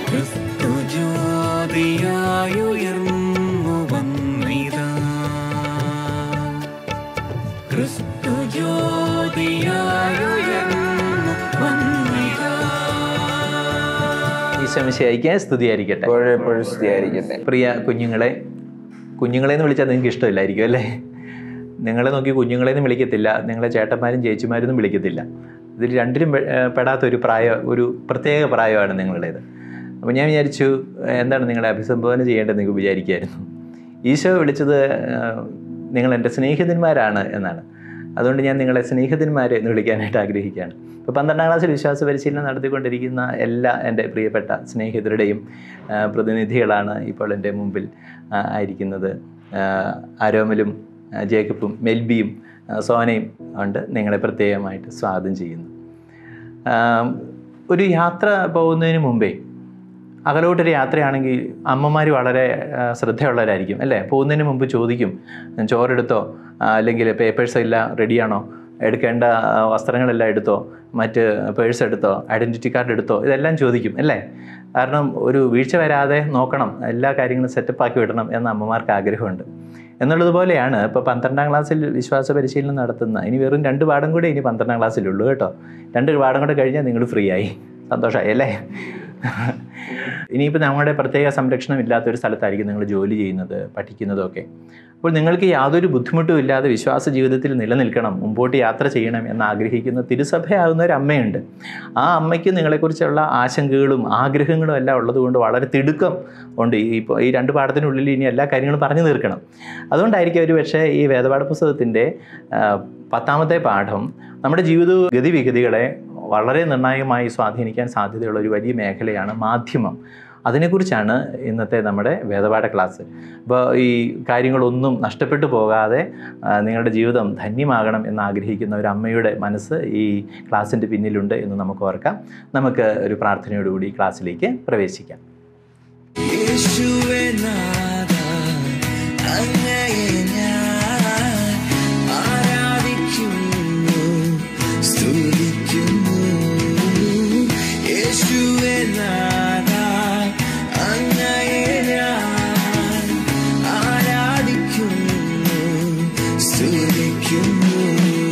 ക്രിസ്തു ജ്യോതിയായുയർന്നു വന്നിതാ ക്രിസ്തു ജ്യോതിയായുയർന്നു വന്നിതാ ഈശോമിശിയായിക്ക് സ്തുതിയായിരിക്കട്ടെ എപ്പോഴും എപ്പോഴും സ്തുതിയായിരിക്കട്ടെ പ്രിയ കുഞ്ഞുങ്ങളെ കുഞ്ഞുങ്ങളെ എന്ന് വിളിച്ചാൽ നിങ്ങൾക്ക് ഇഷ്ടമില്ലായിരിക്കും അല്ലേ നിങ്ങളെ നോക്കി കുഞ്ഞുങ്ങളെ എന്ന് വിളിക്കത്തില്ല നിങ്ങളെ ചേട്ടന്മാരും ചേച്ചിമാരൊന്നും വിളിക്കത്തില്ല ഇതിൽ രണ്ടിലും പെ- ഏർ പെടാത്ത ഒരു പ്രായം ഒരു പ്രത്യേക പ്രായമാണ് നിങ്ങളുടേത് അപ്പോൾ ഞാൻ വിചാരിച്ചു എന്താണ് നിങ്ങളെ അഭിസംബോധന ചെയ്യേണ്ടത് നിങ്ങൾക്ക് വിചാരിക്കുമായിരുന്നു ഈശോ വിളിച്ചത് ഏർ, നിങ്ങൾ എൻ്റെ സ്നേഹിതന്മാരാണ് എന്നാണ് അതുകൊണ്ട് ഞാൻ നിങ്ങളെ സ്നേഹിതന്മാരെ എന്ന് വിളിക്കാനായിട്ട് ആഗ്രഹിക്കുകയാണ് ഇപ്പോൾ പന്ത്രണ്ടാം ക്ലാസ്സിൽ വിശ്വാസ പരിശീലനം നടത്തിക്കൊണ്ടിരിക്കുന്ന എല്ലാ എൻ്റെ പ്രിയപ്പെട്ട സ്നേഹിതരുടെയും ആ, പ്രതിനിധികളാണ് ഇപ്പോൾ എൻ്റെ മുമ്പിൽ ആ, ആയിരിക്കുന്നത് ആ, ആരോമലും ആ, ജേക്കബും മെൽബിയും ആ, സോനയും ഉണ്ട് നിങ്ങളെ പ്രത്യേകമായിട്ട് സ്വാഗതം ചെയ്യുന്നു ആ, ഒരു യാത്ര പോകുന്നതിന് മുമ്പേ അകലോട്ടൊരു യാത്രയാണെങ്കിൽ അമ്മമാർ വളരെ ആ, ശ്രദ്ധയുള്ളവരായിരിക്കും അല്ലേ പോകുന്നതിന് മുമ്പ് ചോദിക്കും ചോറെടുത്തോ ആ, അല്ലെങ്കിൽ പേപ്പേഴ്സ് എല്ലാം റെഡിയാണോ എടുക്കേണ്ട ആ, വസ്ത്രങ്ങളെല്ലാം എടുത്തോ മറ്റ് പേഴ്സ് എടുത്തോ ഐഡൻറ്റിറ്റി കാർഡ് എടുത്തോ ഇതെല്ലാം ചോദിക്കും അല്ലേ കാരണം ഒരു വീഴ്ച വരാതെ നോക്കണം എല്ലാ കാര്യങ്ങളും സെറ്റപ്പാക്കി വിടണം എന്ന് അമ്മമാർക്ക് ആഗ്രഹമുണ്ട് എന്നുള്ളതുപോലെയാണ് ഇപ്പോൾ പന്ത്രണ്ടാം ക്ലാസ്സിൽ വിശ്വാസ പരിശീലനം നടത്തുന്ന ഇനി വെറും രണ്ട് പാഠം കൂടെ ഇനി പന്ത്രണ്ടാം ക്ലാസ്സിലുള്ളൂ കേട്ടോ രണ്ട് പാഠം കൂടെ കഴിഞ്ഞാൽ നിങ്ങൾ ഫ്രീ ആയി സന്തോഷമായി അല്ലേ ഇനിയിപ്പോൾ നമ്മുടെ പ്രത്യേക സംരക്ഷണം ഇല്ലാത്ത ഒരു സ്ഥലത്തായിരിക്കും നിങ്ങൾ ജോലി ചെയ്യുന്നത് പഠിക്കുന്നതും ഒക്കെ അപ്പോൾ നിങ്ങൾക്ക് യാതൊരു ബുദ്ധിമുട്ടും ഇല്ലാതെ വിശ്വാസ ജീവിതത്തിൽ നിലനിൽക്കണം മുമ്പോട്ട് യാത്ര ചെയ്യണം എന്ന് ആഗ്രഹിക്കുന്ന തിരുസഭയാകുന്ന ഒരു അമ്മയുണ്ട് ആ അമ്മയ്ക്ക് നിങ്ങളെക്കുറിച്ചുള്ള ആശങ്കകളും ആഗ്രഹങ്ങളും എല്ലാം ഉള്ളതുകൊണ്ട് വളരെ തിടുക്കം ഉണ്ട് ഈ ഇപ്പോൾ ഈ രണ്ട് പാഠത്തിനുള്ളിൽ ഇനി എല്ലാ കാര്യങ്ങളും പറഞ്ഞു തീർക്കണം അതുകൊണ്ടായിരിക്കും ഒരു പക്ഷേ ഈ വേദപാഠ പുസ്തകത്തിൻ്റെ ആ, പത്താമത്തെ പാഠം നമ്മുടെ ജീവിത ഗതിവിഗതികളെ വളരെ നിർണായകമായി സ്വാധീനിക്കാൻ സാധ്യതയുള്ള ഒരു വലിയ മേഖലയാണ് മാധ്യമം അതിനെക്കുറിച്ചാണ് ഇന്നത്തെ നമ്മുടെ വേദപാഠ ക്ലാസ് അപ്പോൾ ഈ കാര്യങ്ങളൊന്നും നഷ്ടപ്പെട്ടു പോകാതെ ആ, നിങ്ങളുടെ ജീവിതം ധന്യമാകണം എന്ന് ആഗ്രഹിക്കുന്ന ഒരു അമ്മയുടെ മനസ്സ് ഈ ക്ലാസ്സിൻ്റെ പിന്നിലുണ്ട് എന്ന് നമുക്ക് ഓർക്കാം നമുക്ക് ഒരു പ്രാർത്ഥനയോടുകൂടി ക്ലാസ്സിലേക്ക് പ്രവേശിക്കാം യേശുവേ നാഥ അങ്ങയെ ഞാൻ ആരാധിക്കുന്നു സ്തുതിക്കുന്നു യേശുവേ നാഥ അങ്ങയെ ഞാൻ ആരാധിക്കുന്നു സ്തുതിക്കുന്നു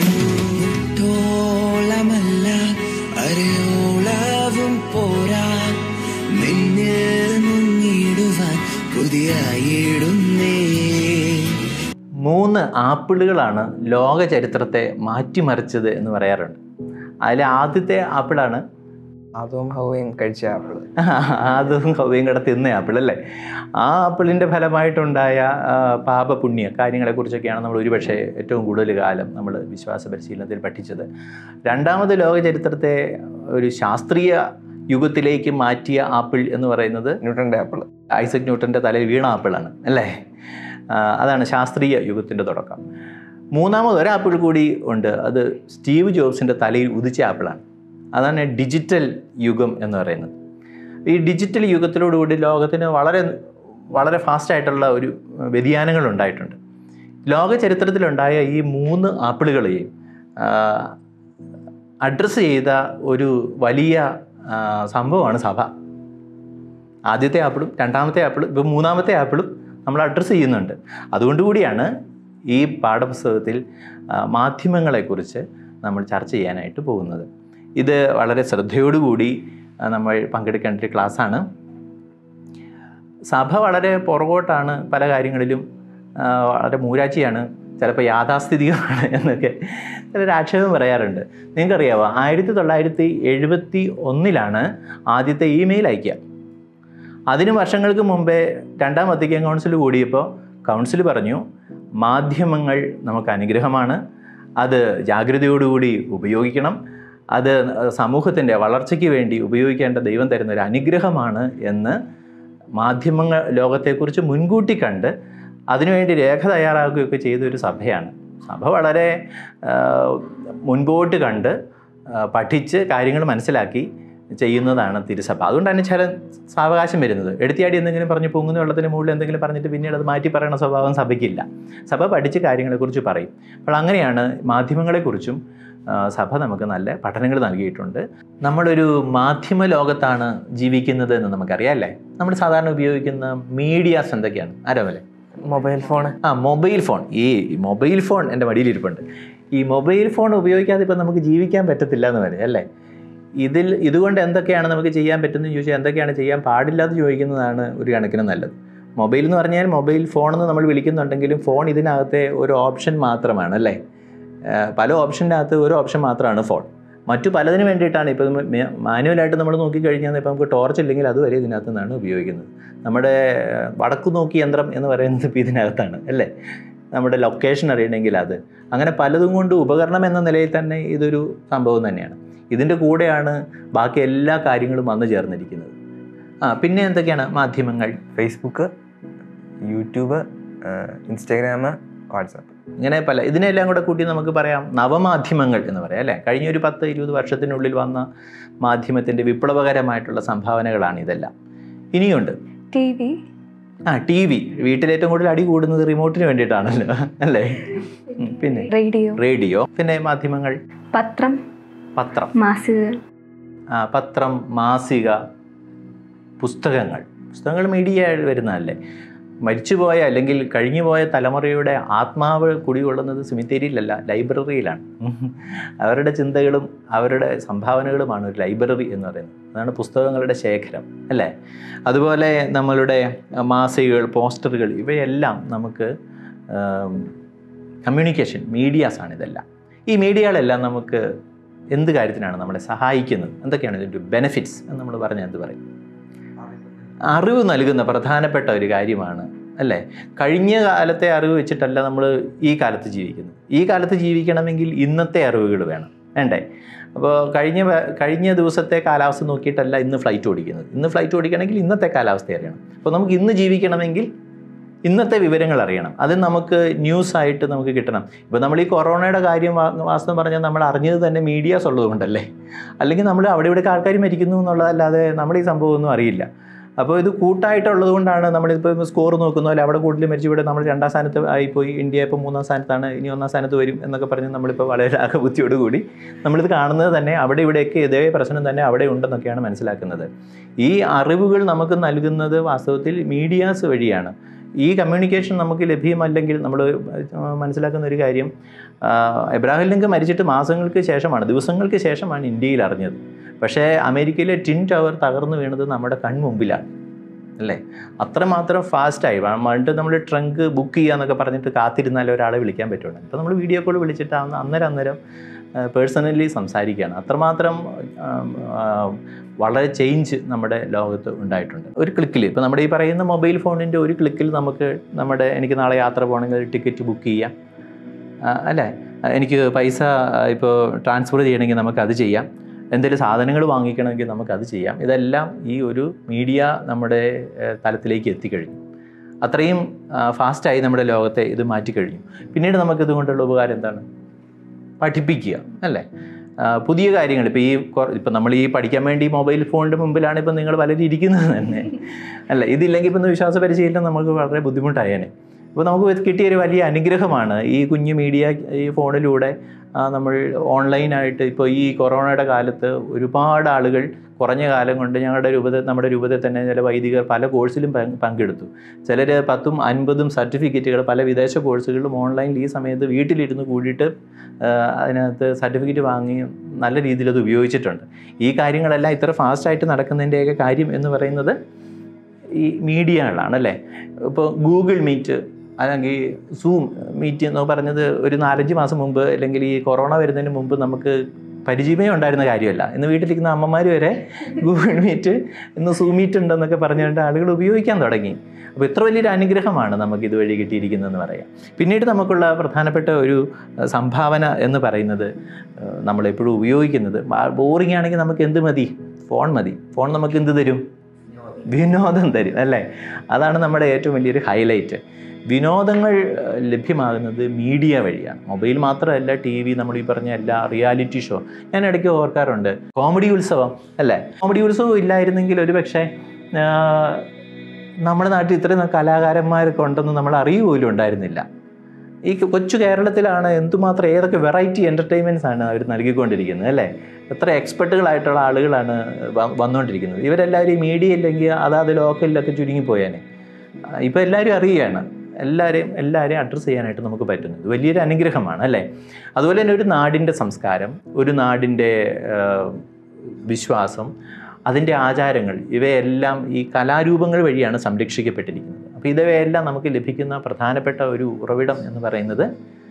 തോളമല്ല അരയോളവും പോരാ നിന്നെ മുങ്ങിടുവാൻ കൊതിയായിടുന്നേ മൂന്ന് ആപ്പിളുകളാണ് ലോക ചരിത്രത്തെ മാറ്റിമറിച്ചത് എന്ന് പറയാറുണ്ട് അതിൽ ആദ്യത്തെ ആപ്പിളാണ് അതും ഹൗവയും കഴിച്ച ആപ്പിള് അതും ഹവയും കൂടെ തിന്ന ആപ്പിൾ അല്ലേ ആ ആപ്പിളിൻ്റെ ഫലമായിട്ടുണ്ടായ ആ, പാപപുണ്യ കാര്യങ്ങളെക്കുറിച്ചൊക്കെയാണ് നമ്മൾ ഒരുപക്ഷെ ഏറ്റവും കൂടുതൽ കാലം നമ്മൾ വിശ്വാസ പരിശീലനത്തിൽ പഠിച്ചത് രണ്ടാമത് ലോക ചരിത്രത്തെ ഒരു ശാസ്ത്രീയ യുഗത്തിലേക്ക് മാറ്റിയ ആപ്പിൾ എന്ന് പറയുന്നത് ന്യൂട്ടന്റെ ആപ്പിള് ഐസക് ന്യൂട്ടൻ്റെ തലയിൽ വീണ ആപ്പിളാണ് അല്ലേ ആ, അതാണ് ശാസ്ത്രീയ യുഗത്തിൻ്റെ തുടക്കം മൂന്നാമത് ഒരാപ്പിൾ കൂടി ഉണ്ട് അത് സ്റ്റീവ് ജോബ്സിൻ്റെ തലയിൽ ഉദിച്ച ആപ്പിളാണ് അതാണ് ഡിജിറ്റൽ യുഗം എന്ന് പറയുന്നത് ഈ ഡിജിറ്റൽ യുഗത്തിലോടുകൂടി ലോകത്തിന് വളരെ വളരെ ഫാസ്റ്റായിട്ടുള്ള ഒരു വ്യതിയാനങ്ങൾ ഉണ്ടായിട്ടുണ്ട് ലോക ചരിത്രത്തിലുണ്ടായ ഈ മൂന്ന് ആപ്പിളുകളെയും അഡ്രസ്സ് ചെയ്ത ഒരു വലിയ ആ, സംഭവമാണ് സഭ ആദ്യത്തെ ആപ്പിളും രണ്ടാമത്തെ ആപ്പിളും ഇപ്പം മൂന്നാമത്തെ ആപ്പിളും നമ്മൾ അഡ്രസ്സ് ചെയ്യുന്നുണ്ട് അതുകൊണ്ട് കൂടിയാണ് ഈ പാഠപുസ്തകത്തിൽ ആ, മാധ്യമങ്ങളെക്കുറിച്ച് നമ്മൾ ചർച്ച ചെയ്യാനായിട്ട് പോകുന്നത് ഇത് വളരെ ശ്രദ്ധയോടുകൂടി ആ, നമ്മൾ പങ്കെടുക്കേണ്ട ഒരു ക്ലാസ്സാണ് സഭ വളരെ പുറകോട്ടാണ് പല കാര്യങ്ങളിലും ആ, വളരെ മൂരാച്ചിയാണ് ചിലപ്പോൾ യാഥാസ്ഥിതികമാണ് എന്നൊക്കെ ചിലർ ആക്ഷേപം പറയാറുണ്ട് നിങ്ങൾക്കറിയാവോ ആയിരത്തി തൊള്ളായിരത്തി എഴുപത്തി ഒന്നിലാണ് ആദ്യത്തെ ഇമെയിൽ അയക്കുക അതിന് വർഷങ്ങൾക്ക് മുമ്പേ രണ്ടാം വത്തിക്കാൻ കൗൺസിൽ കൂടിയപ്പോൾ കൗൺസിൽ പറഞ്ഞു മാധ്യമങ്ങൾ നമുക്ക് അനുഗ്രഹമാണ് അത് ജാഗ്രതയോടുകൂടി ഉപയോഗിക്കണം അത് സമൂഹത്തിൻ്റെ വളർച്ചയ്ക്ക് വേണ്ടി ഉപയോഗിക്കേണ്ട ദൈവം തരുന്ന ഒരു അനുഗ്രഹമാണ് എന്ന് മാധ്യമങ്ങൾ ലോകത്തെക്കുറിച്ച് മുൻകൂട്ടി കണ്ട് അതിനുവേണ്ടി രേഖ തയ്യാറാക്കുകയൊക്കെ ചെയ്ത ഒരു സഭയാണ് സഭ വളരെ ആ, മുൻപോട്ട് കണ്ട് ആ, പഠിച്ച് കാര്യങ്ങൾ മനസ്സിലാക്കി ചെയ്യുന്നതാണ് തിരുസഭ അതുകൊണ്ടാണ് ചില സാവകാശം വരുന്നത് എടുത്തിയാടി എന്തെങ്കിലും പറഞ്ഞ് പൊങ്ങുന്ന വെള്ളത്തിന് മുകളിൽ എന്തെങ്കിലും പറഞ്ഞിട്ട് പിന്നീട് അത് മാറ്റി പറയുന്ന സ്വഭാവം സഭയ്ക്കില്ല സഭ പഠിച്ച് കാര്യങ്ങളെക്കുറിച്ച് പറയും അപ്പോൾ അങ്ങനെയാണ് മാധ്യമങ്ങളെക്കുറിച്ചും ആ, സഭ നമുക്ക് നല്ല പഠനങ്ങൾ നൽകിയിട്ടുണ്ട് നമ്മളൊരു മാധ്യമ ലോകത്താണ് ജീവിക്കുന്നത് എന്ന് നമുക്കറിയാം അല്ലേ നമ്മൾ സാധാരണ ഉപയോഗിക്കുന്ന മീഡിയാസ് എന്തൊക്കെയാണ് ആരോമല്ലേ മൊബൈൽ ഫോണ് ആ മൊബൈൽ ഫോൺ ഈ മൊബൈൽ ഫോൺ എൻ്റെ മടിയിലിരിപ്പുണ്ട് ഈ മൊബൈൽ ഫോൺ ഉപയോഗിക്കാതെ ഇപ്പം നമുക്ക് ജീവിക്കാൻ പറ്റത്തില്ല എന്ന് പറയും അല്ലേ ഇതിൽ ഇതുകൊണ്ട് എന്തൊക്കെയാണ് നമുക്ക് ചെയ്യാൻ പറ്റുന്നത് ചോദിച്ചാൽ എന്തൊക്കെയാണ് ചെയ്യാൻ പാടില്ലാതെ ചോദിക്കുന്നതാണ് ഒരു കണക്കിന് നല്ലത് മൊബൈൽ എന്ന് പറഞ്ഞാൽ മൊബൈൽ ഫോൺ എന്ന് നമ്മൾ വിളിക്കുന്നുണ്ടെങ്കിലും ഫോൺ ഇതിനകത്തെ ഒരു ഓപ്ഷൻ മാത്രമാണ് അല്ലേ ആ, പല ഓപ്ഷൻ്റെ അകത്ത് ഒരു ഓപ്ഷൻ മാത്രമാണ് ഫോൺ മറ്റു പലതിന് വേണ്ടിയിട്ടാണ് ഇപ്പോൾ മാനുവലായിട്ട് നമ്മൾ നോക്കിക്കഴിഞ്ഞാൽ ഇപ്പോൾ നമുക്ക് ടോർച്ച് ഇല്ലെങ്കിൽ അതുവരെ ഇതിനകത്ത് നിന്നാണ് ഉപയോഗിക്കുന്നത് നമ്മുടെ ആ, വടക്കു നോക്കി യന്ത്രം എന്ന് പറയുന്നത് ഇപ്പോൾ ഇതിനകത്താണ് അല്ലേ നമ്മുടെ ലൊക്കേഷൻ അറിയണമെങ്കിൽ അത് അങ്ങനെ പലതും കൊണ്ട് ഉപകരണം എന്ന നിലയിൽ തന്നെ ഇതൊരു സംഭവം തന്നെയാണ് ഇതിൻ്റെ കൂടെയാണ് ബാക്കി എല്ലാ കാര്യങ്ങളും വന്നു ചേർന്നിരിക്കുന്നത് ആ പിന്നെ എന്തൊക്കെയാണ് മാധ്യമങ്ങൾ ഫേസ്ബുക്ക് യൂട്യൂബ് ഇൻസ്റ്റാഗ്രാം വാട്സാപ്പ് ഇങ്ങനെ പല ഇതിനെല്ലാം കൂടെ കൂട്ടി നമുക്ക് പറയാം നവമാധ്യമങ്ങൾ എന്ന് പറയാം അല്ലേ കഴിഞ്ഞ ഒരു പത്ത് ഇരുപത് വർഷത്തിനുള്ളിൽ വന്ന മാധ്യമത്തിൻ്റെ വിപ്ലവകരമായിട്ടുള്ള സംഭാവനകളാണ് ഇതെല്ലാം ഇനിയുണ്ട് ടി വി ആ ടി വി വീട്ടിലേറ്റവും കൂടുതൽ അടി കൂടുന്നത് റിമോട്ടിന് വേണ്ടിയിട്ടാണല്ലോ അല്ലേ ഉം, പിന്നെ റേഡിയോ റേഡിയോ പിന്നെ മാധ്യമങ്ങൾ പത്രം പത്രം മാസികകൾ ആ, പത്രം മാസിക പുസ്തകങ്ങൾ പുസ്തകങ്ങൾ മീഡിയ വരുന്നതല്ലേ മരിച്ചുപോയ അല്ലെങ്കിൽ കഴിഞ്ഞുപോയ തലമുറയുടെ ആത്മാവ് കുടികൊള്ളുന്നത് സിമിത്തേരിയിലല്ല ലൈബ്രറിയിലാണ് അവരുടെ ചിന്തകളും അവരുടെ സംഭാവനകളുമാണ് ഒരു ലൈബ്രറി എന്ന് പറയുന്നത് അതാണ് പുസ്തകങ്ങളുടെ ശേഖരം അല്ലേ അതുപോലെ നമ്മളുടെ മാസികകൾ പോസ്റ്ററുകൾ ഇവയെല്ലാം നമുക്ക് കമ്മ്യൂണിക്കേഷൻ മീഡിയാസാണ് ഇതെല്ലാം ഈ മീഡിയകളെല്ലാം നമുക്ക് എന്ത് കാര്യത്തിനാണ് നമ്മളെ സഹായിക്കുന്നത് എന്തൊക്കെയാണ് ഇതിൻ്റെ ബെനിഫിറ്റ്സ് എന്ന് നമ്മൾ പറഞ്ഞാൽ എന്ത് പറയും അറിവ് നൽകുന്ന പ്രധാനപ്പെട്ട ഒരു കാര്യമാണ് അല്ലേ കഴിഞ്ഞ കാലത്തെ അറിവ് വെച്ചിട്ടല്ല നമ്മൾ ഈ കാലത്ത് ജീവിക്കുന്നത് ഈ കാലത്ത് ജീവിക്കണമെങ്കിൽ ഇന്നത്തെ അറിവുകൾ വേണം വേണ്ടേ അപ്പോൾ കഴിഞ്ഞ വ- കഴിഞ്ഞ ദിവസത്തെ കാലാവസ്ഥ നോക്കിയിട്ടല്ല ഇന്ന് ഫ്ലൈറ്റ് ഓടിക്കുന്നത് ഇന്ന് ഫ്ലൈറ്റ് ഓടിക്കണമെങ്കിൽ ഇന്നത്തെ കാലാവസ്ഥ അറിയണം അപ്പോൾ നമുക്ക് ഇന്ന് ജീവിക്കണമെങ്കിൽ ഇന്നത്തെ വിവരങ്ങൾ അറിയണം അത് നമുക്ക് ന്യൂസ് ആയിട്ട് നമുക്ക് കിട്ടണം ഇപ്പോൾ നമ്മൾ ഈ കൊറോണയുടെ കാര്യം വാ- വാസ്തവം പറഞ്ഞാൽ നമ്മൾ അറിഞ്ഞത് തന്നെ മീഡിയാസ് ഉള്ളതുകൊണ്ടല്ലേ അല്ലെങ്കിൽ നമ്മൾ അവിടെ ഇവിടെ ആൾക്കാർ മരിക്കുന്നു എന്നുള്ളതല്ലാതെ നമ്മൾ ഈ സംഭവമൊന്നും അറിയില്ല അപ്പോൾ ഇത് കൂട്ടായിട്ടുള്ളത് കൊണ്ടാണ് നമ്മളിപ്പോൾ സ്കോർ നോക്കുന്ന പോലെ അവിടെ കൂടുതൽ മരിച്ചു ഇവിടെ നമ്മൾ രണ്ടാം സ്ഥാനത്ത് ആയിപ്പോയി ഇന്ത്യ ഇപ്പോൾ മൂന്നാം സ്ഥാനത്താണ് ഇനി ഒന്നാം സ്ഥാനത്ത് വരും എന്നൊക്കെ പറഞ്ഞ് നമ്മളിപ്പോൾ വളരെ ലാഘബുദ്ധിയോടുകൂടി നമ്മളിത് കാണുന്നത് തന്നെ അവിടെ ഇവിടെയൊക്കെ ഇതേ പ്രശ്നം തന്നെ അവിടെ ഉണ്ടെന്നൊക്കെയാണ് മനസ്സിലാക്കുന്നത് ഈ അറിവുകൾ നമുക്ക് നൽകുന്നത് വാസ്തവത്തിൽ മീഡിയാസ് വഴിയാണ് ഈ കമ്മ്യൂണിക്കേഷൻ നമുക്ക് ലഭ്യമല്ലെങ്കിൽ നമ്മൾ മനസ്സിലാക്കുന്ന ഒരു കാര്യം ആ, എബ്രാഹിം ലിങ്ക് മരിച്ചിട്ട് മാസങ്ങൾക്ക് ശേഷമാണ് ദിവസങ്ങൾക്ക് ശേഷമാണ് ഇന്ത്യയിൽ അറിഞ്ഞത് പക്ഷേ അമേരിക്കയിലെ ടിൻ ടവർ തകർന്നു വീണത് നമ്മുടെ കൺമുമ്പിലാണ് അല്ലേ അത്രമാത്രം ഫാസ്റ്റായി പണ്ട് നമ്മൾ ട്രങ്ക് ബുക്ക് ചെയ്യാന്നൊക്കെ പറഞ്ഞിട്ട് കാത്തിരുന്നാലേ ഒരാളെ വിളിക്കാൻ പറ്റുള്ളൂ ഇപ്പോൾ നമ്മൾ വീഡിയോ കോൾ വിളിച്ചിട്ട് അന്ന് അന്നേരം അന്നേരം പേഴ്സണലി സംസാരിക്കുകയാണ് അത്രമാത്രം ആം, ആ, വളരെ ചേഞ്ച് നമ്മുടെ ലോകത്ത് ഉണ്ടായിട്ടുണ്ട് ഒരു ക്ലിക്കിൽ ഇപ്പോൾ നമ്മുടെ ഈ പറയുന്ന മൊബൈൽ ഫോണിൻ്റെ ഒരു ക്ലിക്കിൽ നമുക്ക് നമ്മുടെ എനിക്ക് നാളെ യാത്ര പോകണമെങ്കിൽ ടിക്കറ്റ് ബുക്ക് ചെയ്യാം ആ, അല്ലേ ആ, എനിക്ക് പൈസ ഇപ്പോൾ ട്രാൻസ്ഫർ ചെയ്യണമെങ്കിൽ നമുക്ക് അത് ചെയ്യാം എന്തെങ്കിലും സാധനങ്ങൾ വാങ്ങിക്കണമെങ്കിൽ നമുക്ക് അത് ചെയ്യാം ഇതെല്ലാം ഈ ഒരു മീഡിയ നമ്മുടെ ഏഹ്, തലത്തിലേക്ക് എത്തിക്കഴിഞ്ഞു അത്രയും ആ, ഫാസ്റ്റായി നമ്മുടെ ലോകത്തെ ഇത് മാറ്റിക്കഴിഞ്ഞു പിന്നീട് നമുക്ക് ഇതുകൊണ്ടുള്ള ഉപകാരം എന്താണ് പഠിപ്പിക്കുക അല്ലേ ആ, പുതിയ കാര്യങ്ങൾ ഇപ്പോൾ ഈ കൊ- ഇപ്പം നമ്മൾ ഈ പഠിക്കാൻ വേണ്ടി മൊബൈൽ ഫോണിൻ്റെ മുമ്പിലാണ് ഇപ്പം നിങ്ങൾ പലരും ഇരിക്കുന്നത് തന്നെ അല്ല ഇതില്ലെങ്കിൽ ഇപ്പം വിശ്വാസ പരിശീലനം നമുക്ക് വളരെ ബുദ്ധിമുട്ടായേനെ ഇപ്പോൾ നമുക്ക് കിട്ടിയൊരു വലിയ അനുഗ്രഹമാണ് ഈ കുഞ്ഞു മീഡിയ ഈ ഫോണിലൂടെ ആ, നമ്മൾ ഓൺലൈനായിട്ട് ഇപ്പോൾ ഈ കൊറോണയുടെ കാലത്ത് ഒരുപാട് ആളുകൾ കുറഞ്ഞ കാലം കൊണ്ട് ഞങ്ങളുടെ രൂപത നമ്മുടെ രൂപതയിൽ തന്നെ ചില വൈദികർ പല കോഴ്സിലും പങ്ക് പങ്കെടുത്തു ചിലർ പത്തും അൻപതും സർട്ടിഫിക്കറ്റുകൾ പല വിദേശ കോഴ്സുകളിലും ഓൺലൈനിൽ ഈ സമയത്ത് വീട്ടിലിരുന്ന് കൂടിയിട്ട് ആ, അതിനകത്ത് സർട്ടിഫിക്കറ്റ് വാങ്ങി നല്ല രീതിയിൽ അത് ഉപയോഗിച്ചിട്ടുണ്ട് ഈ കാര്യങ്ങളെല്ലാം ഇത്ര ഫാസ്റ്റായിട്ട് നടക്കുന്നതിൻ്റെയൊക്കെ കാര്യം എന്ന് പറയുന്നത് ഈ മീഡിയകളാണ് അല്ലേ ഇപ്പോൾ ഗൂഗിൾ മീറ്റ് അല്ലെങ്കിൽ സൂം മീറ്റ് എന്ന് പറഞ്ഞത് ഒരു നാലഞ്ച് മാസം മുമ്പ് അല്ലെങ്കിൽ ഈ കൊറോണ വരുന്നതിന് മുമ്പ് നമുക്ക് പരിചയമേ ഉണ്ടായിരുന്ന കാര്യമല്ല ഇന്ന് വീട്ടിലിരിക്കുന്ന അമ്മമാർ വരെ ഗൂഗിൾ മീറ്റ് ഇന്ന് സൂം മീറ്റ് ഉണ്ടെന്നൊക്കെ പറഞ്ഞുകൊണ്ട് ആളുകൾ ഉപയോഗിക്കാൻ തുടങ്ങി അപ്പോൾ ഇത്ര വലിയൊരു അനുഗ്രഹമാണ് നമുക്ക് ഇതുവഴി കിട്ടിയിരിക്കുന്നതെന്ന് പറയാം പിന്നീട് നമുക്കുള്ള പ്രധാനപ്പെട്ട ഒരു അഹ്, സംഭാവന എന്ന് പറയുന്നത് അഹ്, നമ്മളെപ്പോഴും ഉപയോഗിക്കുന്നത് ബോറിംഗ് ആണെങ്കിൽ നമുക്ക് എന്ത് മതി ഫോൺ മതി ഫോൺ നമുക്ക് എന്ത് തരും വിനോദം തരും അല്ലേ അതാണ് നമ്മുടെ ഏറ്റവും വലിയൊരു ഹൈലൈറ്റ് വിനോദങ്ങൾ അഹ്, ലഭ്യമാകുന്നത് മീഡിയ വഴിയാണ് മൊബൈൽ മാത്രമല്ല ടി വി നമ്മൾ ഈ പറഞ്ഞ എല്ലാ റിയാലിറ്റി ഷോ ഞാൻ ഇടയ്ക്ക് ഓർക്കാറുണ്ട് കോമഡി ഉത്സവം അല്ലേ കോമഡി ഉത്സവം ഇല്ലായിരുന്നെങ്കിൽ ഒരു പക്ഷേ ആഹ്, നമ്മുടെ നാട്ടിൽ ഇത്രയും കലാകാരന്മാരൊക്കെ ഉണ്ടെന്ന് നമ്മൾ അറിയുക പോലും ഉണ്ടായിരുന്നില്ല ഈ കൊച്ചു കേരളത്തിലാണ് എന്തുമാത്രം ഏതൊക്കെ വെറൈറ്റി എൻ്റർടൈൻമെൻറ്റ്സ് ആണ് അവർ നൽകിക്കൊണ്ടിരിക്കുന്നത് അല്ലേ എത്ര എക്സ്പെർട്ടുകളായിട്ടുള്ള ആളുകളാണ് വ- വന്നുകൊണ്ടിരിക്കുന്നത് ഇവരെല്ലാവരും ഈ മീഡിയ ഇല്ലെങ്കിൽ അതാത് ലോക്കലിലൊക്കെ ചുരുങ്ങിപ്പോയേനെ ഇപ്പോൾ എല്ലാവരും അറിയുകയാണ് എല്ലാവരെയും എല്ലാവരെയും അഡ്രസ്സ് ചെയ്യാനായിട്ട് നമുക്ക് പറ്റുന്നത് വലിയൊരു അനുഗ്രഹമാണ് അല്ലേ അതുപോലെ തന്നെ ഒരു നാടിൻ്റെ സംസ്കാരം ഒരു നാടിൻ്റെ ആ, വിശ്വാസം അതിൻ്റെ ആചാരങ്ങൾ ഇവയെല്ലാം ഈ കലാരൂപങ്ങൾ വഴിയാണ് സംരക്ഷിക്കപ്പെട്ടിരിക്കുന്നത് അപ്പോൾ ഇവയെല്ലാം നമുക്ക് ലഭിക്കുന്ന പ്രധാനപ്പെട്ട ഒരു ഉറവിടം എന്ന് പറയുന്നത്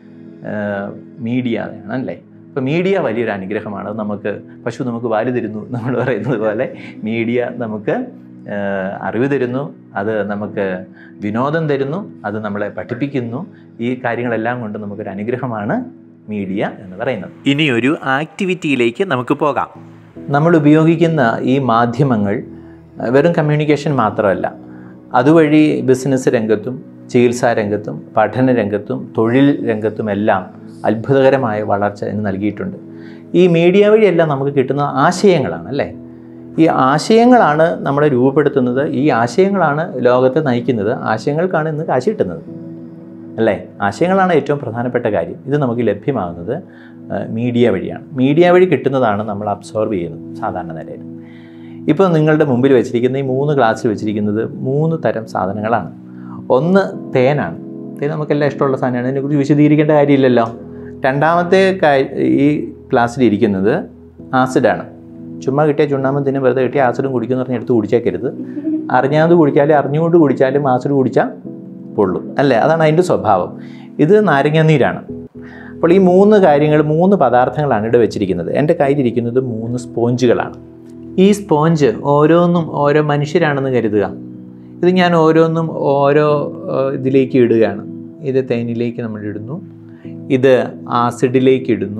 മീഡിയ ആണ് അല്ലേ അപ്പോൾ മീഡിയ വലിയൊരു അനുഗ്രഹമാണ് അത് നമുക്ക് പശു നമുക്ക് വാല് തരുന്നു നമ്മൾ പറയുന്നത് പോലെ മീഡിയ നമുക്ക് ആ, അറിവ് തരുന്നു അത് നമുക്ക് വിനോദം തരുന്നു അത് നമ്മളെ പഠിപ്പിക്കുന്നു ഈ കാര്യങ്ങളെല്ലാം കൊണ്ട് നമുക്കൊരു അനുഗ്രഹമാണ് മീഡിയ എന്ന് പറയുന്നത് ഇനിയൊരു ആക്ടിവിറ്റിയിലേക്ക് നമുക്ക് പോകാം നമ്മൾ ഉപയോഗിക്കുന്ന ഈ മാധ്യമങ്ങൾ അഹ് വെറും കമ്മ്യൂണിക്കേഷൻ മാത്രമല്ല അതുവഴി ബിസിനസ് രംഗത്തും ചികിത്സാ രംഗത്തും പഠന രംഗത്തും തൊഴിൽ രംഗത്തും എല്ലാം അത്ഭുതകരമായ വളർച്ച ഇന്ന് നൽകിയിട്ടുണ്ട് ഈ മീഡിയ വഴിയെല്ലാം നമുക്ക് കിട്ടുന്ന ആശയങ്ങളാണ് അല്ലേ ഈ ആശയങ്ങളാണ് നമ്മളെ രൂപപ്പെടുത്തുന്നത് ഈ ആശയങ്ങളാണ് ലോകത്തെ നയിക്കുന്നത് ആശയങ്ങൾക്കാണ് ഇന്ന് കാശ് കിട്ടുന്നത് അല്ലേ ആശയങ്ങളാണ് ഏറ്റവും പ്രധാനപ്പെട്ട കാര്യം ഇത് നമുക്ക് ലഭ്യമാകുന്നത് ആ, മീഡിയ വഴിയാണ് മീഡിയ വഴി കിട്ടുന്നതാണ് നമ്മൾ അബ്സോർബ് ചെയ്യുന്നത് സാധാരണ നിലയിൽ ഇപ്പോൾ നിങ്ങളുടെ മുമ്പിൽ വെച്ചിരിക്കുന്ന ഈ മൂന്ന് ഗ്ലാസ്സിൽ വെച്ചിരിക്കുന്നത് മൂന്ന് തരം സാധനങ്ങളാണ് ഒന്ന് തേനാണ് തേൻ നമുക്കെല്ലാം ഇഷ്ടമുള്ള സാധനമാണ് ഇതിനെക്കുറിച്ച് വിശദീകരിക്കേണ്ട കാര്യമില്ലല്ലോ രണ്ടാമത്തെ കാ- ഈ ഗ്ലാസ്സിൽ ഇരിക്കുന്നത് ആസിഡാണ് ചുമ്മാ കിട്ടിയ ചുണ്ണാമ്പം തിന്നും വെറുതെ കിട്ടിയ ആസിഡും കുടിക്കുമെന്ന് പറഞ്ഞ് എടുത്ത് കുടിച്ചേക്കരുത് അറിഞ്ഞാതെ കുടിച്ചാലും അറിഞ്ഞുകൊണ്ട് കുടിച്ചാലും ആസിഡ് കുടിച്ചാൽ പൊള്ളും അല്ലേ അതാണ് അതിൻ്റെ സ്വഭാവം ഇത് നാരങ്ങാനീരാണ് അപ്പോൾ ഈ മൂന്ന് കാര്യങ്ങൾ മൂന്ന് പദാർത്ഥങ്ങളാണ് ഇവിടെ വെച്ചിരിക്കുന്നത് എൻ്റെ കയ്യിലിരിക്കുന്നത് മൂന്ന് സ്പോഞ്ചുകളാണ് ഈ സ്പോഞ്ച് ഓരോന്നും ഓരോ മനുഷ്യരാണെന്ന് കരുതുക ഇത് ഞാൻ ഓരോന്നും ഓരോ ഏഹ്, ഇതിലേക്ക് ഇടുകയാണ് ഇത് തേനിലേക്ക് നമ്മൾ ഇടുന്നു ഇത് ആസിഡിലേക്ക് ഇടുന്നു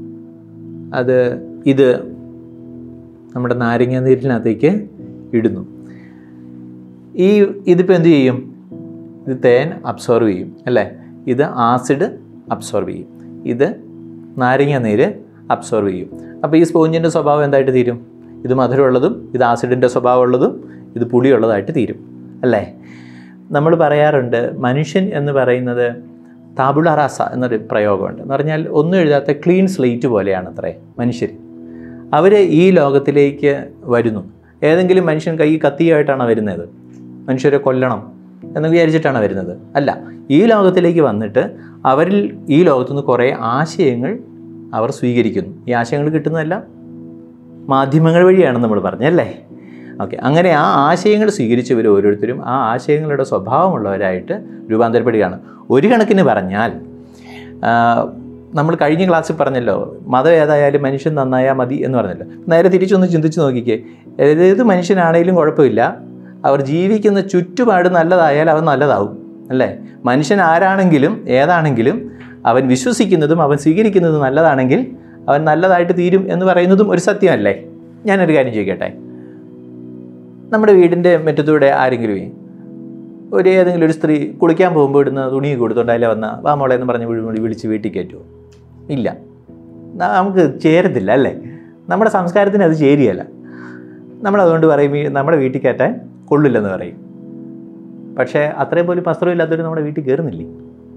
അത് ഇത് നമ്മുടെ നാരങ്ങ നീരിനകത്തേക്ക് ഇടുന്നു ഈ ഇതിപ്പോൾ എന്ത് ചെയ്യും ഇത് തേൻ അബ്സോർവ് ചെയ്യും അല്ലേ ഇത് ആസിഡ് അബ്സോർവ് ചെയ്യും ഇത് നാരങ്ങ നീര് അബ്സോർവ് ചെയ്യും അപ്പോൾ ഈ സ്പോഞ്ചിൻ്റെ സ്വഭാവം എന്തായിട്ട് തീരും ഇത് മധുരമുള്ളതും ഇത് ആസിഡിൻ്റെ സ്വഭാവമുള്ളതും ഇത് പുളിയുള്ളതായിട്ട് തീരും അല്ലേ നമ്മൾ പറയാറുണ്ട് മനുഷ്യൻ എന്ന് പറയുന്നത് താബുള റാസ എന്നൊരു പ്രയോഗമുണ്ട് എന്ന് പറഞ്ഞാൽ ഒന്നും എഴുതാത്ത ക്ലീൻ സ്ലേറ്റ് പോലെയാണ് അത്രേ മനുഷ്യർ അവർ ഈ ലോകത്തിലേക്ക് വരുന്നു ഏതെങ്കിലും മനുഷ്യൻ കൈ കത്തിയായിട്ടാണ് വരുന്നത് മനുഷ്യരെ കൊല്ലണം എന്ന് വിചാരിച്ചിട്ടാണ് വരുന്നത് അല്ല ഈ ലോകത്തിലേക്ക് വന്നിട്ട് അവരിൽ ഈ ലോകത്തുനിന്ന് കുറേ ആശയങ്ങൾ അവർ സ്വീകരിക്കുന്നു ഈ ആശയങ്ങൾ കിട്ടുന്നതെല്ലാം മാധ്യമങ്ങൾ വഴിയാണ് നമ്മൾ പറഞ്ഞല്ലേ ഓക്കെ അങ്ങനെ ആ ആശയങ്ങൾ സ്വീകരിച്ചവർ ഓരോരുത്തരും ആ ആശയങ്ങളുടെ സ്വഭാവമുള്ളവരായിട്ട് രൂപാന്തരപ്പെടുകയാണ് ഒരു കണക്കിന് പറഞ്ഞാൽ ആ, നമ്മൾ കഴിഞ്ഞ ക്ലാസ്സിൽ പറഞ്ഞല്ലോ മതം ഏതായാലും മനുഷ്യൻ നന്നായാൽ മതി എന്ന് പറഞ്ഞല്ലോ നേരെ തിരിച്ചൊന്ന് ചിന്തിച്ച് നോക്കിക്കേ ഏത് മനുഷ്യനാണേലും കുഴപ്പമില്ല അവർ ജീവിക്കുന്ന ചുറ്റുപാട് നല്ലതായാൽ അവൻ നല്ലതാവും അല്ലേ മനുഷ്യൻ ആരാണെങ്കിലും ഏതാണെങ്കിലും അവൻ വിശ്വസിക്കുന്നതും അവൻ സ്വീകരിക്കുന്നതും നല്ലതാണെങ്കിൽ അവൻ നല്ലതായിട്ട് തീരും എന്ന് പറയുന്നതും ഒരു സത്യമല്ലേ ഞാനൊരു കാര്യം ചോദിക്കട്ടെ നമ്മുടെ വീടിൻ്റെ മുറ്റത്തൂടെ ആരെങ്കിലും ഒരു ഏതെങ്കിലും ഒരു സ്ത്രീ കുളിക്കാൻ പോകുമ്പോൾ ഇടുന്ന തുണി കൊടുത്തോണ്ട് അതിലെ വന്ന വാ മോളെ എന്ന് പറഞ്ഞ് വിളി- വിളിച്ച് വീട്ടിൽ കയറ്റുമോ ഇല്ല ന- നമുക്ക് ചേരത്തില്ല അല്ലേ നമ്മുടെ സംസ്കാരത്തിന് അത് ചേരിയല്ല നമ്മളതുകൊണ്ട് പറയും ഈ നമ്മുടെ വീട്ടിൽ കയറ്റാൻ കൊള്ളില്ലെന്ന് പറയും പക്ഷേ അത്രയും പോലും വസ്ത്രമില്ലാത്തവർ നമ്മുടെ വീട്ടിൽ കയറുന്നില്ലേ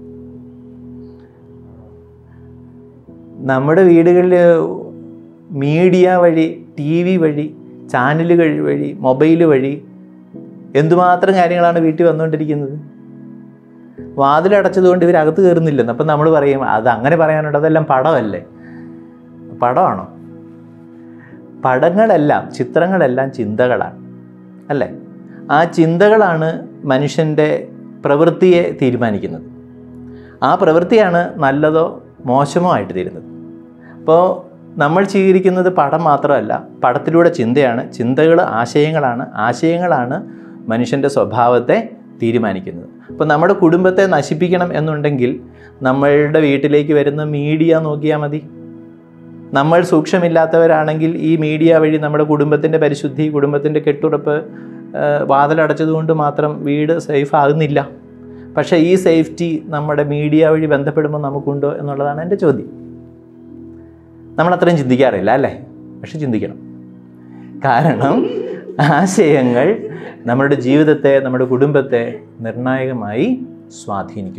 നമ്മുടെ വീടുകളിൽ മീഡിയ വഴി ടി വി വഴി ചാനലുകൾ വഴി മൊബൈൽ വഴി എന്തുമാത്രം കാര്യങ്ങളാണ് വീട്ടിൽ വന്നുകൊണ്ടിരിക്കുന്നത് വാതിലടച്ചതുകൊണ്ട് ഇവർ അകത്ത് കയറുന്നില്ലെന്ന് അപ്പം നമ്മൾ പറയും അത് അങ്ങനെ പറയാനുണ്ട് അതെല്ലാം പടമല്ലേ പടമാണോ പടങ്ങളെല്ലാം ചിത്രങ്ങളെല്ലാം ചിന്തകളാണ് അല്ലേ ആ ചിന്തകളാണ് മനുഷ്യൻ്റെ പ്രവൃത്തിയെ തീരുമാനിക്കുന്നത് ആ പ്രവൃത്തിയാണ് നല്ലതോ മോശമോ ആയിട്ട് തീരുന്നത് അപ്പോൾ നമ്മൾ സ്വീകരിക്കുന്നത് പടം മാത്രമല്ല പടത്തിലൂടെ ചിന്തയാണ് ചിന്തകൾ ആശയങ്ങളാണ് ആശയങ്ങളാണ് മനുഷ്യൻ്റെ സ്വഭാവത്തെ തീരുമാനിക്കുന്നത് അപ്പോൾ നമ്മുടെ കുടുംബത്തെ നശിപ്പിക്കണം എന്നുണ്ടെങ്കിൽ നമ്മളുടെ വീട്ടിലേക്ക് വരുന്ന മീഡിയ നോക്കിയാൽ മതി നമ്മൾ സൂക്ഷ്മമില്ലാത്തവരാണെങ്കിൽ ഈ മീഡിയ വഴി നമ്മുടെ കുടുംബത്തിൻ്റെ പരിശുദ്ധി കുടുംബത്തിൻ്റെ കെട്ടുറപ്പ് ആ, വാതിലടച്ചതുകൊണ്ട് മാത്രം വീട് സേഫ് ആകുന്നില്ല പക്ഷേ ഈ സേഫ്റ്റി നമ്മുടെ മീഡിയ വഴി ബന്ധപ്പെടുമ്പോൾ നമുക്കുണ്ടോ എന്നുള്ളതാണ് എൻ്റെ ചോദ്യം നമ്മൾ അത്രയും ചിന്തിക്കാറില്ല അല്ലേ പക്ഷെ ചിന്തിക്കണം കാരണം ആശയങ്ങൾ നമ്മുടെ ജീവിതത്തെ നമ്മുടെ കുടുംബത്തെ നിർണായകമായി സ്വാധീനിക്കുന്നു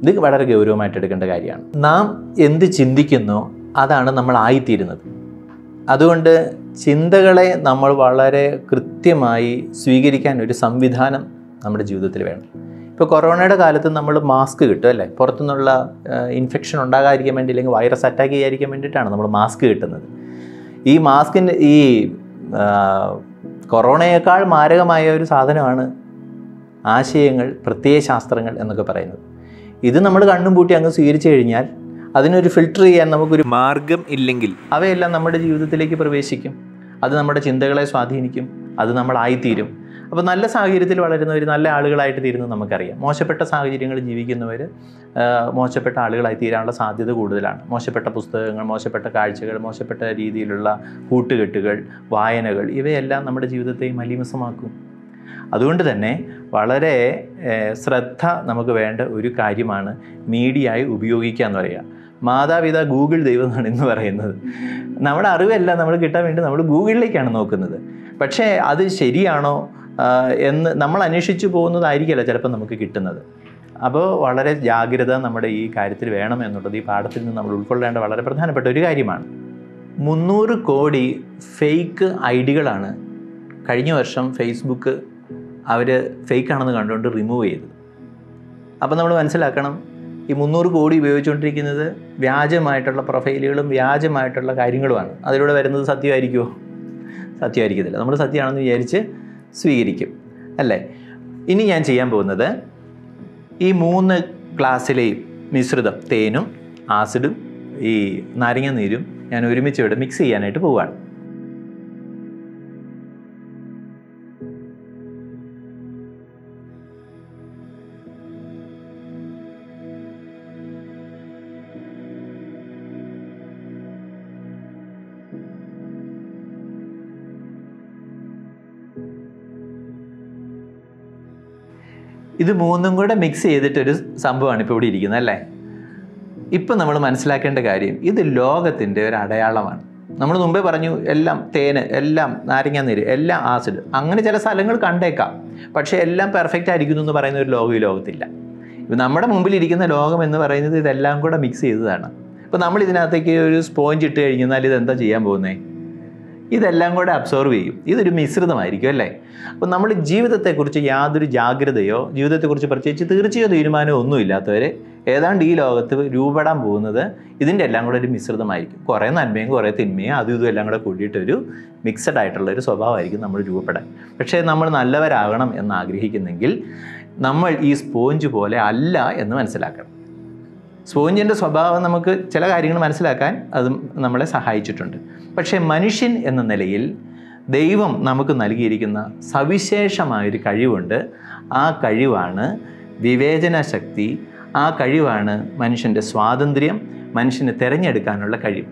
ഇത് വളരെ ഗൗരവമായിട്ട് എടുക്കേണ്ട കാര്യമാണ് നാം എന്ത് ചിന്തിക്കുന്നോ അതാണ് നമ്മൾ ആയിത്തീരുന്നത് അതുകൊണ്ട് ചിന്തകളെ നമ്മൾ വളരെ കൃത്യമായി സ്വീകരിക്കാൻ ഒരു സംവിധാനം നമ്മുടെ ജീവിതത്തിൽ വേണം ഇപ്പോൾ കൊറോണയുടെ കാലത്ത് നമ്മൾ മാസ്ക് കിട്ടും അല്ലേ പുറത്തുനിന്നുള്ള ഇൻഫെക്ഷൻ ഉണ്ടാകാതിരിക്കാൻ വേണ്ടി അല്ലെങ്കിൽ വൈറസ് അറ്റാക്ക് ചെയ്യാതിരിക്കാൻ വേണ്ടിയിട്ടാണ് നമ്മൾ മാസ്ക് കിട്ടുന്നത് ഈ മാസ്കിൻ്റെ ഈ ആ, കൊറോണയേക്കാൾ മാരകമായ ഒരു സാധനമാണ് ആശയങ്ങൾ പ്രത്യയശാസ്ത്രങ്ങൾ എന്നൊക്കെ പറയുന്നത് ഇത് നമ്മൾ കണ്ണും പൂട്ടി അങ്ങ് സ്വീകരിച്ചു കഴിഞ്ഞാൽ അതിനൊരു ഫിൽട്ടർ ചെയ്യാൻ നമുക്കൊരു മാർഗം ഇല്ലെങ്കിൽ അവയെല്ലാം നമ്മുടെ ജീവിതത്തിലേക്ക് പ്രവേശിക്കും അത് നമ്മുടെ ചിന്തകളെ സ്വാധീനിക്കും അത് നമ്മളായിത്തീരും അപ്പോൾ നല്ല സാഹചര്യത്തിൽ വളരുന്നവർ നല്ല ആളുകളായിട്ട് തീരുന്നത് നമുക്കറിയാം മോശപ്പെട്ട സാഹചര്യങ്ങളിൽ ജീവിക്കുന്നവർ മോശപ്പെട്ട ആളുകളായി തീരാനുള്ള സാധ്യത കൂടുതലാണ് മോശപ്പെട്ട പുസ്തകങ്ങൾ മോശപ്പെട്ട കാഴ്ചകൾ മോശപ്പെട്ട രീതിയിലുള്ള കൂട്ടുകെട്ടുകൾ വായനകൾ ഇവയെല്ലാം നമ്മുടെ ജീവിതത്തെ മലീമസമാക്കും അതുകൊണ്ട് തന്നെ വളരെ ഏഹ്, ശ്രദ്ധ നമുക്ക് വേണ്ട ഒരു കാര്യമാണ് മീഡിയയായി ഉപയോഗിക്കുക എന്ന് പറയുക മാതാപിതാ ഗൂഗിൾ ദൈവം എന്നാണ് ഇന്ന് പറയുന്നത് നമ്മുടെ അറിവെല്ലാം നമ്മൾ കിട്ടാൻ വേണ്ടി നമ്മൾ ഗൂഗിളിലേക്കാണ് നോക്കുന്നത് പക്ഷേ അത് ശരിയാണോ ആ, എന്ന് നമ്മൾ അന്വേഷിച്ചു പോകുന്നതായിരിക്കില്ല ചിലപ്പോൾ നമുക്ക് കിട്ടുന്നത് അപ്പോൾ വളരെ ജാഗ്രത നമ്മുടെ ഈ കാര്യത്തിൽ വേണം എന്നുള്ളത് ഈ പാഠത്തിൽ നിന്ന് നമ്മൾ ഉൾക്കൊള്ളേണ്ട വളരെ പ്രധാനപ്പെട്ട ഒരു കാര്യമാണ് മുന്നൂറ് കോടി ഫേക്ക് ഐ ഡികളാണ് കഴിഞ്ഞ വർഷം ഫേസ്ബുക്ക് അവർ ഫേക്കാണെന്ന് കണ്ടുകൊണ്ട് റിമൂവ് ചെയ്തത് അപ്പോൾ നമ്മൾ മനസ്സിലാക്കണം ഈ മുന്നൂറ് കോടി ഉപയോഗിച്ചുകൊണ്ടിരിക്കുന്നത് വ്യാജമായിട്ടുള്ള പ്രൊഫൈലുകളും വ്യാജമായിട്ടുള്ള കാര്യങ്ങളുമാണ് അതിലൂടെ വരുന്നത് സത്യമായിരിക്കുമോ സത്യമായിരിക്കത്തില്ല നമ്മൾ സത്യമാണെന്ന് വിചാരിച്ച് സ്വീകരിക്കും അല്ലേ ഇനി ഞാൻ ചെയ്യാൻ പോകുന്നത് ഈ മൂന്ന് ഗ്ലാസ്സിലെയും മിശ്രിതം തേനും ആസിഡും ഈ നാരങ്ങ നീരും ഞാൻ ഒരുമിച്ച് ഇവിടെ മിക്സ് ചെയ്യാനായിട്ട് പോവുകയാണ് ഇത് മൂന്നും കൂടെ മിക്സ് ചെയ്തിട്ടൊരു സംഭവമാണ് ഇപ്പോൾ ഇവിടെ ഇരിക്കുന്നത് അല്ലേ ഇപ്പം നമ്മൾ മനസ്സിലാക്കേണ്ട കാര്യം ഇത് ലോകത്തിൻ്റെ ഒരു അടയാളമാണ് നമ്മൾ മുമ്പേ പറഞ്ഞു എല്ലാം തേന് എല്ലാം നാരങ്ങാനീര് എല്ലാം ആസിഡ് അങ്ങനെ ചില സ്ഥലങ്ങൾ കണ്ടേക്കാം പക്ഷേ എല്ലാം പെർഫെക്റ്റ് ആയിരിക്കുന്നു എന്ന് പറയുന്ന ഒരു ലോകം ഈ ലോകത്തില്ല ഇപ്പം നമ്മുടെ മുമ്പിൽ ഇരിക്കുന്ന ലോകം എന്ന് പറയുന്നത് ഇതെല്ലാം കൂടെ മിക്സ് ചെയ്തതാണ് ഇപ്പോൾ നമ്മൾ ഇതിനകത്തേക്ക് ഒരു സ്പോഞ്ച് ഇട്ട് കഴിഞ്ഞാൽ ഇത് എന്താ ചെയ്യാൻ പോകുന്നത് ഇതെല്ലാം കൂടെ അബ്സോർവ് ചെയ്യും ഇതൊരു മിശ്രിതമായിരിക്കും അല്ലേ അപ്പോൾ നമ്മൾ ജീവിതത്തെക്കുറിച്ച് യാതൊരു ജാഗ്രതയോ ജീവിതത്തെക്കുറിച്ച് പ്രത്യേകിച്ച് തീർച്ചയോ തീരുമാനമോ ഒന്നും ഇല്ലാത്തവർ ഏതാണ്ട് ഈ ലോകത്ത് രൂപപ്പെടാൻ പോകുന്നത് ഇതിൻ്റെ എല്ലാം കൂടെ ഒരു മിശ്രിതമായിരിക്കും കുറേ നന്മയും കുറേ തിന്മയും അതും ഇതും എല്ലാം കൂടെ കൂടിയിട്ടൊരു മിക്സഡ് ആയിട്ടുള്ള ഒരു സ്വഭാവമായിരിക്കും നമ്മൾ രൂപപ്പെടാൻ പക്ഷേ നമ്മൾ നല്ലവരാകണം എന്ന് ആഗ്രഹിക്കുന്നെങ്കിൽ നമ്മൾ ഈ സ്പോഞ്ച് പോലെ അല്ല എന്ന് മനസ്സിലാക്കണം സ്പോഞ്ചിൻ്റെ സ്വഭാവം നമുക്ക് ചില കാര്യങ്ങൾ മനസ്സിലാക്കാൻ അത് നമ്മളെ സഹായിച്ചിട്ടുണ്ട് പക്ഷേ മനുഷ്യൻ എന്ന നിലയിൽ ദൈവം നമുക്ക് നൽകിയിരിക്കുന്ന സവിശേഷമായൊരു കഴിവുണ്ട് ആ കഴിവാണ് വിവേചന ശക്തി ആ കഴിവാണ് മനുഷ്യൻ്റെ സ്വാതന്ത്ര്യം മനുഷ്യന് തിരഞ്ഞെടുക്കാനുള്ള കഴിവ്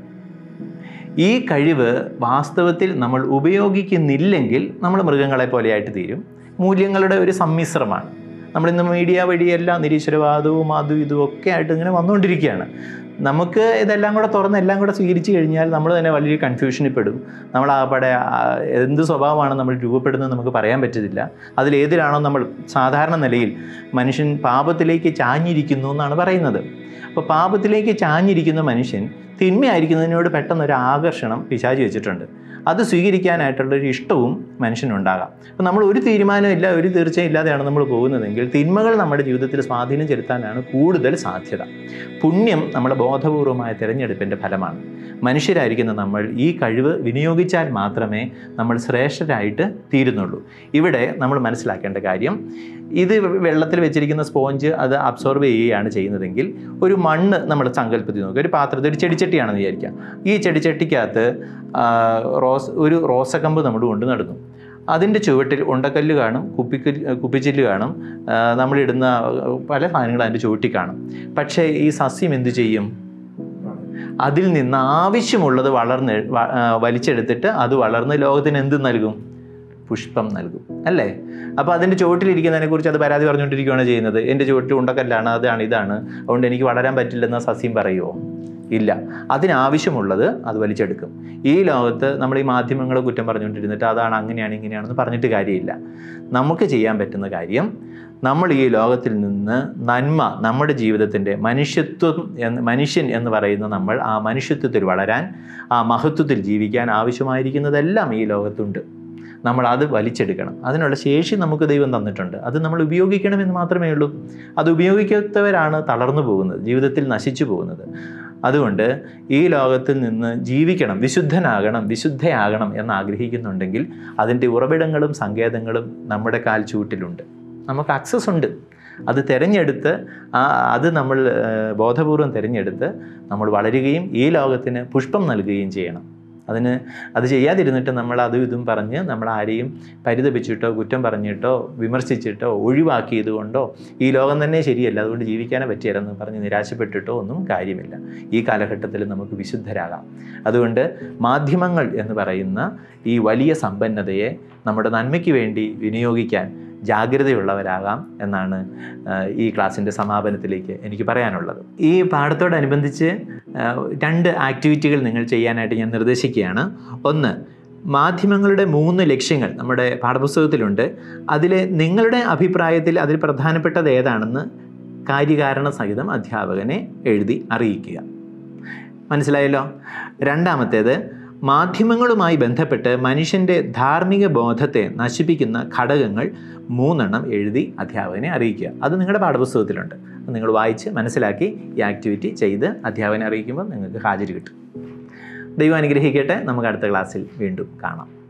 ഈ കഴിവ് വാസ്തവത്തിൽ നമ്മൾ ഉപയോഗിക്കുന്നില്ലെങ്കിൽ നമ്മൾ മൃഗങ്ങളെ പോലെയായിട്ട് തീരും മൂല്യങ്ങളുടെ ഒരു സമ്മിശ്രമാണ് നമ്മളിന്ന് മീഡിയ വഴിയെല്ലാം നിരീശ്വരവാദവും അതും ഇതും ഒക്കെ ആയിട്ട് ഇങ്ങനെ വന്നുകൊണ്ടിരിക്കുകയാണ് നമുക്ക് ഇതെല്ലാം കൂടെ തുറന്ന് എല്ലാം കൂടെ സ്വീകരിച്ചു കഴിഞ്ഞാൽ നമ്മൾ തന്നെ വലിയ കൺഫ്യൂഷനിൽ പെടും നമ്മൾ ആകപ്പാടെ ആ, എന്ത് സ്വഭാവമാണ് നമ്മൾ രൂപപ്പെടുന്നത് നമുക്ക് പറയാൻ പറ്റത്തില്ല അതിലേതിലാണോ നമ്മൾ സാധാരണ നിലയിൽ മനുഷ്യൻ പാപത്തിലേക്ക് ചാഞ്ഞിരിക്കുന്നു എന്നാണ് പറയുന്നത് അപ്പോൾ പാപത്തിലേക്ക് ചാഞ്ഞിരിക്കുന്ന മനുഷ്യൻ തിന്മയായിരിക്കുന്നതിനോട് പെട്ടെന്ന് ഒരു ആകർഷണം പിശാചി വെച്ചിട്ടുണ്ട് അത് സ്വീകരിക്കാനായിട്ടുള്ളൊരു ഇഷ്ടവും മനുഷ്യനുണ്ടാകാം അപ്പോൾ നമ്മൾ ഒരു തീരുമാനമില്ല ഒരു തീർച്ചയും ഇല്ലാതെയാണ് നമ്മൾ പോകുന്നതെങ്കിൽ തിന്മകൾ നമ്മുടെ ജീവിതത്തിൽ സ്വാധീനം ചെലുത്താനാണ് കൂടുതൽ സാധ്യത പുണ്യം നമ്മുടെ ബോധപൂർവമായ തിരഞ്ഞെടുപ്പിൻ്റെ ഫലമാണ് മനുഷ്യരായിരിക്കുന്ന നമ്മൾ ഈ കഴിവ് വിനിയോഗിച്ചാൽ മാത്രമേ നമ്മൾ ശ്രേഷ്ഠരായിട്ട് തീരുന്നുള്ളൂ ഇവിടെ നമ്മൾ മനസ്സിലാക്കേണ്ട കാര്യം ഇത് വെള്ളത്തിൽ വെച്ചിരിക്കുന്ന സ്പോഞ്ച് അത് അബ്സോർബ് ചെയ്യുകയാണ് ചെയ്യുന്നതെങ്കിൽ ഒരു മണ്ണ് നമ്മൾ സങ്കല്പത്തിൽ നോക്കുക ഒരു പാത്രത്തിൽ ഒരു ചെടിച്ചട്ടിയാണെന്ന് വിചാരിക്കാം ഈ ചെടിച്ചട്ടിക്കകത്ത് ആ, റോസ് ഒരു റോസക്കമ്പ് നമ്മൾ കൊണ്ട് നടന്നു അതിൻ്റെ ചുവട്ടിൽ ഉണ്ടക്കല്ല് കാണും കുപ്പിക്കല്ല് കുപ്പിച്ചില്ല് കാണും ആ, നമ്മളിടുന്ന പല സാധനങ്ങളും അതിൻ്റെ ചുവട്ടിൽ കാണും പക്ഷേ ഈ സസ്യം എന്ത് ചെയ്യും അതിൽ നിന്ന് ആവശ്യമുള്ളത് വളർന്ന് വ- ആ, വലിച്ചെടുത്തിട്ട് അത് വളർന്ന് ലോകത്തിന് എന്ത് നൽകും പുഷ്പം നൽകും അല്ലേ അപ്പോൾ അതിൻ്റെ ചുവട്ടിലിരിക്കുന്നതിനെ കുറിച്ച് അത് പരാതി പറഞ്ഞുകൊണ്ടിരിക്കുകയാണ് ചെയ്യുന്നത് എൻ്റെ ചുവട്ടിൽ ഉണ്ടക്കല്ലാണ് അതാണ് ഇതാണ് അതുകൊണ്ട് എനിക്ക് വളരാൻ പറ്റില്ലെന്ന് സസ്യം പറയുമോ ഇല്ല അതിനാവശ്യമുള്ളത് അത് വലിച്ചെടുക്കും ഈ ലോകത്ത് നമ്മൾ ഈ മാധ്യമങ്ങളെ കുറ്റം പറഞ്ഞുകൊണ്ടിരുന്നിട്ട് അതാണ് അങ്ങനെയാണ് ഇങ്ങനെയാണെന്ന് പറഞ്ഞിട്ട് കാര്യമില്ല നമുക്ക് ചെയ്യാൻ പറ്റുന്ന കാര്യം നമ്മൾ ഈ ലോകത്തിൽ നിന്ന് നന്മ നമ്മുടെ ജീവിതത്തിൻ്റെ മനുഷ്യത്വം എന്ന് മനുഷ്യൻ എന്ന് പറയുന്ന നമ്മൾ ആ മനുഷ്യത്വത്തിൽ വളരാൻ ആ മഹത്വത്തിൽ ജീവിക്കാൻ ആവശ്യമായിരിക്കുന്നതെല്ലാം ഈ ലോകത്തുണ്ട് നമ്മൾ അത് വലിച്ചെടുക്കണം അതിനുള്ള ശേഷി നമുക്ക് ദൈവം തന്നിട്ടുണ്ട് അത് നമ്മൾ ഉപയോഗിക്കണമെന്ന് മാത്രമേ ഉള്ളൂ അത് ഉപയോഗിക്കാത്തവരാണ് തളർന്നു പോകുന്നത് ജീവിതത്തിൽ നശിച്ചു പോകുന്നത് അതുകൊണ്ട് ഈ ലോകത്തിൽ നിന്ന് ജീവിക്കണം വിശുദ്ധനാകണം വിശുദ്ധയാകണം എന്ന് ആഗ്രഹിക്കുന്നുണ്ടെങ്കിൽ അതിൻ്റെ ഉറവിടങ്ങളും സങ്കേതങ്ങളും നമ്മുടെ കാൽ ചൂട്ടിലുണ്ട് നമുക്ക് ആക്സസ് ഉണ്ട് അത് തിരഞ്ഞെടുത്ത് ആ അത് നമ്മൾ ഏഹ്, ബോധപൂർവം തിരഞ്ഞെടുത്ത് നമ്മൾ വളരുകയും ഈ ലോകത്തിന് പുഷ്പം നൽകുകയും ചെയ്യണം അതിന് അത് ചെയ്യാതിരുന്നിട്ട് നമ്മൾ അതും ഇതും പറഞ്ഞ് നമ്മൾ ആരെയും പരിതപിച്ചിട്ടോ കുറ്റം പറഞ്ഞിട്ടോ വിമർശിച്ചിട്ടോ ഒഴിവാക്കിയത് കൊണ്ടോ ഈ ലോകം തന്നെ ശരിയല്ല അതുകൊണ്ട് ജീവിക്കാനേ പറ്റിയല്ലെന്ന് പറഞ്ഞ് നിരാശപ്പെട്ടിട്ടോ ഒന്നും കാര്യമില്ല ഈ കാലഘട്ടത്തിൽ നമുക്ക് വിശുദ്ധരാകാം അതുകൊണ്ട് മാധ്യമങ്ങൾ എന്ന് പറയുന്ന ഈ വലിയ സമ്പന്നതയെ നമ്മുടെ നന്മയ്ക്ക് വേണ്ടി വിനിയോഗിക്കാൻ ജാഗ്രതയുള്ളവരാകാം എന്നാണ് ആ, ഈ ക്ലാസ്സിൻ്റെ സമാപനത്തിലേക്ക് എനിക്ക് പറയാനുള്ളത് ഈ പാഠത്തോടനുബന്ധിച്ച് ആ, രണ്ട് ആക്ടിവിറ്റികൾ നിങ്ങൾ ചെയ്യാനായിട്ട് ഞാൻ നിർദ്ദേശിക്കുകയാണ് ഒന്ന് മാധ്യമങ്ങളുടെ മൂന്ന് ലക്ഷ്യങ്ങൾ നമ്മുടെ പാഠപുസ്തകത്തിലുണ്ട് അതിൽ നിങ്ങളുടെ അഭിപ്രായത്തിൽ അതിൽ പ്രധാനപ്പെട്ടത് ഏതാണെന്ന് കാര്യകാരണ സഹിതം അധ്യാപകനെ എഴുതി അറിയിക്കുക മനസ്സിലായല്ലോ രണ്ടാമത്തേത് മാധ്യമങ്ങളുമായി ബന്ധപ്പെട്ട് മനുഷ്യൻ്റെ ധാർമ്മിക ബോധത്തെ നശിപ്പിക്കുന്ന ഘടകങ്ങൾ മൂന്നെണ്ണം എഴുതി അധ്യാപകനെ അറിയിക്കുക അത് നിങ്ങളുടെ പാഠപുസ്തകത്തിലുണ്ട് അത് നിങ്ങൾ വായിച്ച് മനസ്സിലാക്കി ഈ ആക്ടിവിറ്റി ചെയ്ത് അധ്യാപകനെ അറിയിക്കുമ്പോൾ നിങ്ങൾക്ക് ഹാജര് കിട്ടും ദൈവം അനുഗ്രഹിക്കട്ടെ നമുക്ക് അടുത്ത ക്ലാസ്സിൽ വീണ്ടും കാണാം